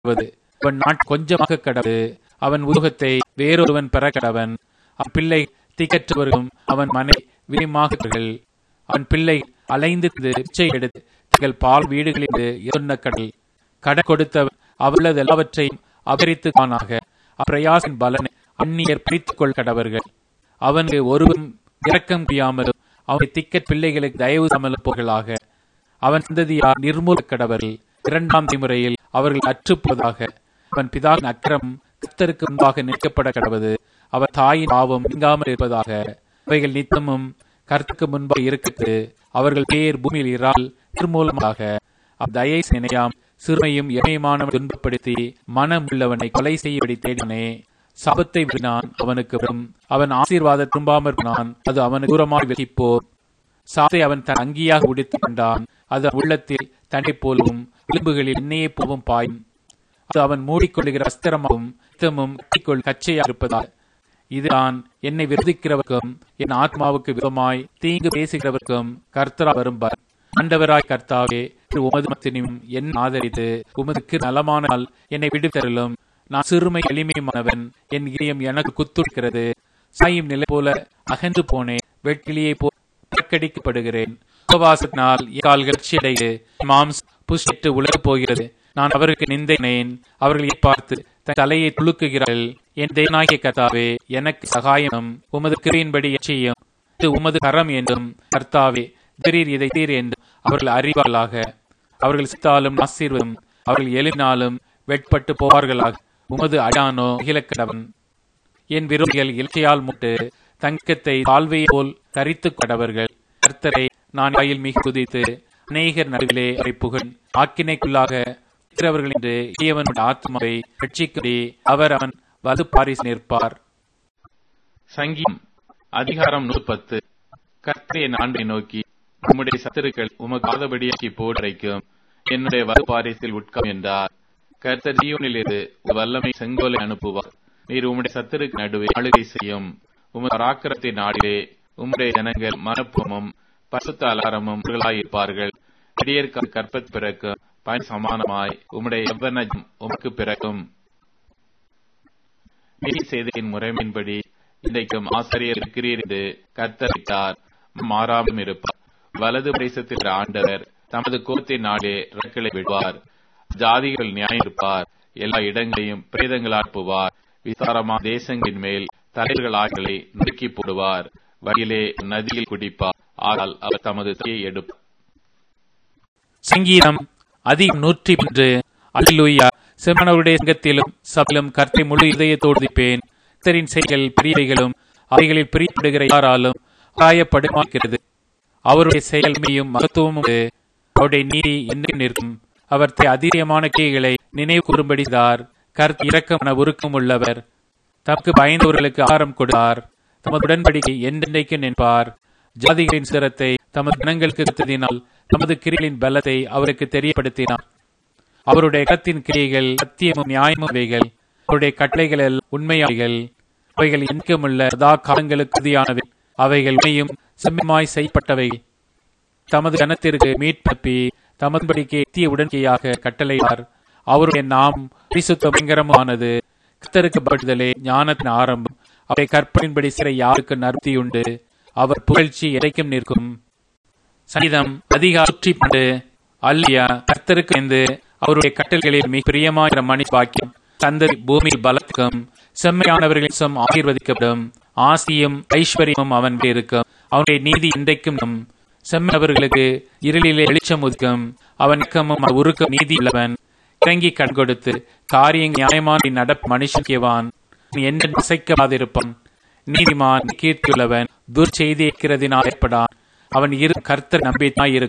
கடவது அவன் நாட் கொஞ்சமாக கடவது அவன் உலகத்தை வேறொருவன் பெற கடவன் அவன் பிள்ளை திக்கற்றவர்களும் அவன் மனை விரிமாகிறார்கள் அவன் பிள்ளை அலைந்து பிச்சை எடுத்து தங்கள் பால் வீடுகளில் சொன்ன கடல் கடன் கொடுத்தவன் அவளது எல்லாவற்றையும் அபரித்து காணாக அப்பிரயாசின் பலனை அந்நியர் பிரித்துக் கொள் கடவர்கள் அவனுக்கு ஒருவரும் இரக்கம் முடியாமலும் அவனை திக்கட் பிள்ளைகளுக்கு தயவு சமலும் போகலாக அவன் சந்ததியார் நிர்மூல கடவர்கள் இரண்டாம் தலைமுறையில் அவர்கள் அற்றுப்போவதாக அவன் பிதாவின் அக்கிரம் கத்தருக்கு முன்பாக நிற்கப்பட கடவது அவர் தாயின் பாவம் நீங்காமல் இருப்பதாக அவைகள் நித்தமும் கருத்துக்கு முன்பாக இருக்கிறது அவர்கள் பேர் பூமியில் இறால் நிர்மூலமாக தயை நினையாம் சிறுமையும் எமையுமானவன் துன்பப்படுத்தி மனம் உள்ளவனை கொலை செய்யபடி தேடினே சபத்தை வினான் அவனுக்கு வரும் அவன் ஆசீர்வாத திரும்பாமற் நான் அது அவனுக்கு தூரமாய் விலகிப்போர் சாத்தை அவன் தன் அங்கியாக உடித்துக் கொண்டான் அது உள்ளத்தில் தன்னை போலும் எலும்புகளில் எண்ணெயை போவும் பாயும் அது அவன் மூடிக்கொள்ளுகிற அஸ்திரமாகவும் யுத்தமும் கட்டிக்கொள் கச்சையாக இருப்பதால் இதுதான் என்னை விருதிக்கிறவர்க்கும் என் ஆத்மாவுக்கு விதமாய் தீங்கு பேசுகிறவர்க்கும் கர்த்தரா வரும்பார் ஆண்டவராய் கர்த்தாவே உமது மத்தினும் என் ஆதரித்து உமதுக்கு நலமானால் என்னை விடுதரலும் நான் சிறுமை எளிமையுமானவன் என் இதயம் எனக்கு குத்துக்கிறது சாயும் நிலை போல அகன்று போனேன் வெட்கிளியை போ புறக்கடிக்கப்படுகிறேன் உபவாசத்தினால் கால்கள் அடைந்து மாம்ஸ் புஷ்டிட்டு உலக போகிறது நான் அவருக்கு நிந்தனேன் அவர்களை பார்த்து தன் தலையை துளுக்குகிறார்கள் என் தேவனாகிய கர்த்தாவே எனக்கு சகாயம் உமது கிரியின்படி செய்யும் இது உமது கரம் என்றும் கர்த்தாவே திடீர் இதை தீர் என்றும் அவர்கள் அறிவார்களாக அவர்கள் சித்தாலும் ஆசீர்வதும் அவர்கள் எழுப்பினாலும் வெட்பட்டு போவார்களாக உமது அடானோ இலக்கடவன் என் விரோதிகள் இலக்கையால் முட்டு தங்கத்தை கால்வையை போல் தரித்துக் கொண்டவர்கள் கர்த்தரை நான் வாயில் மிக குதித்து அநேகர் நடுவிலே அவரை புகழ் ஆக்கினைக்குள்ளாக இருக்கிறவர்கள் என்று இளையவனுடைய ஆத்மாவை ரட்சிக்கடி அவர் அவன் வது பாரிஸ் நிற்பார் சங்கீதம் அதிகாரம் நூற்பத்து கர்த்தரை ஆண்டை நோக்கி உம்முடைய சத்துருக்கள் உமக்கு ஆதபடியாக்கி போடுரைக்கும் என்னுடைய வது பாரிஸில் உட்காம் என்றார் கர்த்தர் ஜீவனில் இருந்து வல்லமை செங்கோலை அனுப்புவார் நீர் உம்முடைய சத்துருக்கு நடுவே ஆளுகை செய்யும் உமது பராக்கிரத்தை நாடிலே உம்முடைய ஜனங்கள் மனப்பமும் பசுத்த அலாரமும் இருப்பார்கள் இடையற்கால் கற்பத் பிறக்கும் பயன் சமானமாய் உம்முடைய எவ்வனஜம் உமக்கு பிறக்கும் நீதி செய்தியின் முறைமையின்படி இன்றைக்கும் ஆசிரியர் இருக்கிறீர் என்று கர்த்தரிட்டார் மாறாமல் இருப்பார் வலது பிரதேசத்தில் ஆண்டவர் தமது கோத்தை நாடே ரக்களை விடுவார் ஜாதிகள் நியாயம் இருப்பார் எல்லா இடங்களையும் பிரேதங்களால் போவார் விசாரமா தேசங்களின் மேல் தலைவர்கள் ஆட்களை நுறுக்கி போடுவார் வழியிலே நதியில் குடிப்பார் ஆனால் அவர் தமது தலையை எடுப்பார் சங்கீதம் அதிகம் நூற்றி ஒன்று அல்லூயா செம்மனவருடைய சங்கத்திலும் சபையிலும் கர்த்தை முழு இதயத்தோடு துதிப்பேன் கர்த்தரின் செயல்கள் பெரியவைகளும் அவைகளில் பிரியப்படுகிற யாராலும் ஆயப்படுமாக்கிறது அவருடைய செயல்மையும் மகத்துவமும் உண்டு. அவருடைய நீதி என்று நிற்கும் அவர் தே அதிரியமான கிரியைகளை நினைவு கூறும்படி செய்தார் கர்த்த இரக்கமான உருக்கம் உள்ளவர் தமக்கு பயந்தவர்களுக்கு ஆகாரம் கொடுத்தார் தமது உடன்படிக்கை என்றென்றைக்கு நிற்பார் ஜாதிகளின் சிரத்தை தமது குணங்களுக்கு கருத்தினால் தமது கிரிகளின் பலத்தை அவருக்கு தெரியப்படுத்தினார் அவருடைய கத்தின் கிரியைகள் சத்தியமும் நியாயமும் அவைகள் அவருடைய கட்டளைகள் எல்லாம் உண்மையாவைகள் அவைகள் எண்ணிக்கமுள்ள சதா காலங்களுக்கு உறுதியானவை அவைகள் உண்மையும் செம்மையாய் செய்யப்பட்டவை தமது கனத்திற்கு மீட்பப்பி தமதுபடிக்கு எத்திய உடன்கையாக கட்டளையார் அவருடைய நாம் பரிசுத்த பயங்கரமானது கத்தருக்கு படுதலே ஞானத்தின் ஆரம்பம் அவை கற்பனின்படி சிறை யாருக்கு நர்த்தியுண்டு அவர் புகழ்ச்சி எதைக்கும் நிற்கும் சங்கீதம் அதிக நூற்றி பண்டு அல்லியா கர்த்தருக்கு என்று அவருடைய கட்டளைகளில் மிக பிரியமாயிர மணி பாக்கியம் சந்ததி பூமியில் பலத்துக்கும் செம்மையானவர்களின் சொம் ஆசீர்வதிக்கப்படும் ஆசியும் ஐஸ்வர்யமும் அவன் இருக்கும் அவனுடைய நீதி இன்றைக்கும் நம் செம்மவர்களுக்கு இருளிலே வெளிச்சம் ஒதுக்கும் அவன் இக்கமும் உருக்கம் நீதி உள்ளவன் இறங்கி கண் கொடுத்து காரியம் நியாயமான நடப்பு மனுஷன் என்று அசைக்காதிருப்பான் நீதிமான் கீர்த்தியுள்ளவன் துர்ச்செய்தி இருக்கிறதினால் ஏற்படான் அவன் இரு கர்த்தர் நம்பித்தாய் இருக்கும்